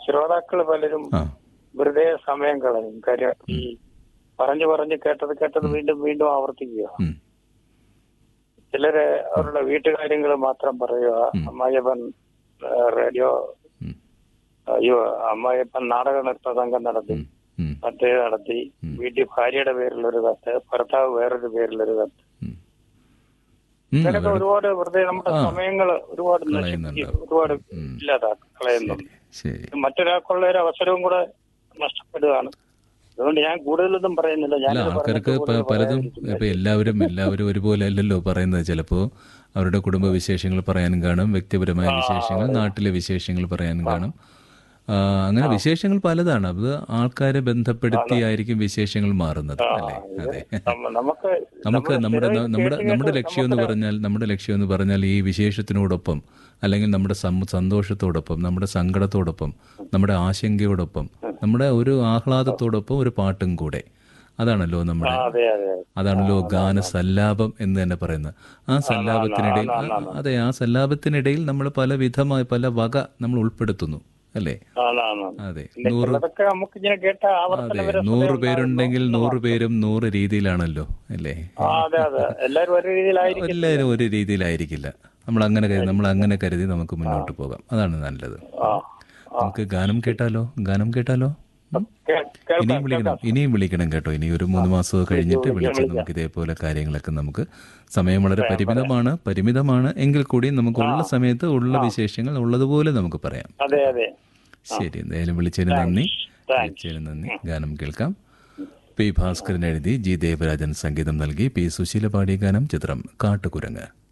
ശ്രോതാക്കൾ പലരും ആ വെറുതെ സമയം കളയും കാര്യം ഈ പറഞ്ഞു പറഞ്ഞ് കേട്ടത് കേട്ടത് വീണ്ടും വീണ്ടും ആവർത്തിക്കുക ഉം. ചിലര് അവരുടെ വീട്ടുകാര്യങ്ങൾ മാത്രം പറയുക അമ്മായിയപ്പൻ ആ, റേഡിയോ ഉം. അയ്യോ അമ്മായിയപ്പൻ നാടക നൃത്ത സംഘം നടത്തി ഉം. ഉം. മറ്റേ നടത്തി വീട്ടിൽ ഭാര്യയുടെ പേരിലൊരു കത്ത് ഭർത്താവ് വേറൊരു പേരിലൊരു കത്ത് ഉം. ഉം, ഇങ്ങനെയൊക്കെ ഒരുപാട് വെറുതെ നമ്മുടെ ആ. സമയങ്ങൾ ഒരുപാട് കളയുന്നുണ്ട്. നശിപ്പിക്കും, ഒരുപാട് ഉം. ഇല്ലാതാക്കും കളയുന്നുണ്ട് ശരി മറ്റൊരാൾക്കുള്ള ഒരു അവസരവും കൂടെ നഷ്ടപ്പെടുകയാണ് അതുകൊണ്ട് ഞാൻ കൂടുതലൊന്നും പറയുന്നില്ല അല്ല ഞാനിത് ആൾക്കാർക്ക് പറഞ്ഞിട്ട് പ- കൂടുതൽ പലതും പറയാനിരിക്കുന്നില്ല. ഇപ്പൊ എല്ലാവരും എല്ലാവരും ഒരുപോലെ അല്ലല്ലോ പറയുന്നത് ചിലപ്പോൾ അവരുടെ കുടുംബ വിശേഷങ്ങൾ പറയാനും കാണും വ്യക്തിപരമായ വിശേഷങ്ങൾ നാട്ടിലെ വിശേഷങ്ങൾ പറയാനും കാണും ആ, അങ്ങനെ വിശേഷങ്ങൾ പലതാണ് അത് ആൾക്കാരെ ബന്ധപ്പെടുത്തിയായിരിക്കും വിശേഷങ്ങൾ മാറുന്നത് അല്ലേ അതെ നമ്മ- നമുക്ക് നമുക്ക് നമ്മള് നമ്മുടെ സ്ഥിരമായി നമ്മുടെ കേട്ട് നമ്മുടെ കേട്ട് ലക്ഷ്യം എന്ന് പറഞ്ഞാൽ നമ്മുടെ ലക്ഷ്യം എന്ന് പറഞ്ഞാൽ ഈ വിശേഷത്തിനോടൊപ്പം അല്ലെങ്കിൽ നമ്മുടെ സം- സന്തോഷത്തോടൊപ്പം നമ്മുടെ സങ്കടത്തോടൊപ്പം നമ്മുടെ ആശങ്കയോടൊപ്പം നമ്മുടെ ഒരു ആഹ്ലാദത്തോടൊപ്പം ഒരു പാട്ടും കൂടെ അതാണല്ലോ നമ്മുടെ അതെ അതെ അതാണല്ലോ ഗാന സല്ലാപം എന്ന് തന്നെ പറയുന്നത് ആ സല്ലാപത്തിനിടയിൽ ആ, അതെ ആ സല്ലാപത്തിനിടയിൽ നമ്മൾ പല വിധമായ പല വക നമ്മൾ ഉൾപ്പെടുത്തുന്നു അല്ലേ ആണ് ആണ് അതെ പിന്നെ നൂറ് ചിലതൊക്കെ നമുക്ക് ഇങ്ങനെ കേട്ട അതെ ആവർത്തന വരെ നൂറ് പേരുണ്ടെങ്കിൽ നൂറ് പേരും നൂറ് രീതിയിലാണല്ലോ അല്ലേ ആ, അതെ അതെ എല്ലാരും ഒരു രീതിയിലായിരിക്കും എല്ലാവരും ഒരു രീതിയിലായിരിക്കില്ല നമ്മൾ അങ്ങനെ കരുതി നമ്മൾ അങ്ങനെ കരുതി നമുക്ക് മുന്നോട്ട് പോകാം അതാണ് നല്ലത് ആ നമുക്ക് ഗാനം കേട്ടാലോ ഗാനം കേട്ടാലോ ഉം? കേ- കേൾക്കാം ഇനിയും വിളിക്കണം ഇനിയും വിളിക്കണം കേട്ടോ ഇനി ഒരു മൂന്ന് മാസം കഴിഞ്ഞിട്ട് വിളിച്ച് നമുക്ക് ഇതേപോലെ കാര്യങ്ങളൊക്കെ നമുക്ക് സമയം വളരെ പരിമിതമാണ് പരിമിതമാണ് എങ്കിൽ കൂടി നമുക്ക് ഉള്ള സമയത്ത് ഉള്ള വിശേഷങ്ങൾ ഉള്ളതുപോലെ നമുക്ക് പറയാം അതെ അതെ ശരി എന്തായാലും വിളിച്ചതിന് നന്ദി വിളിച്ചതിന് നന്ദി ഗാനം കേൾക്കാം പി ഭാസ്കരൻ എഴുതി ജി ദേവരാജൻ സംഗീതം നൽകി പി സുശീല പാടിയ ഗാനം ചിത്രം കാട്ടുകുരങ്ങ്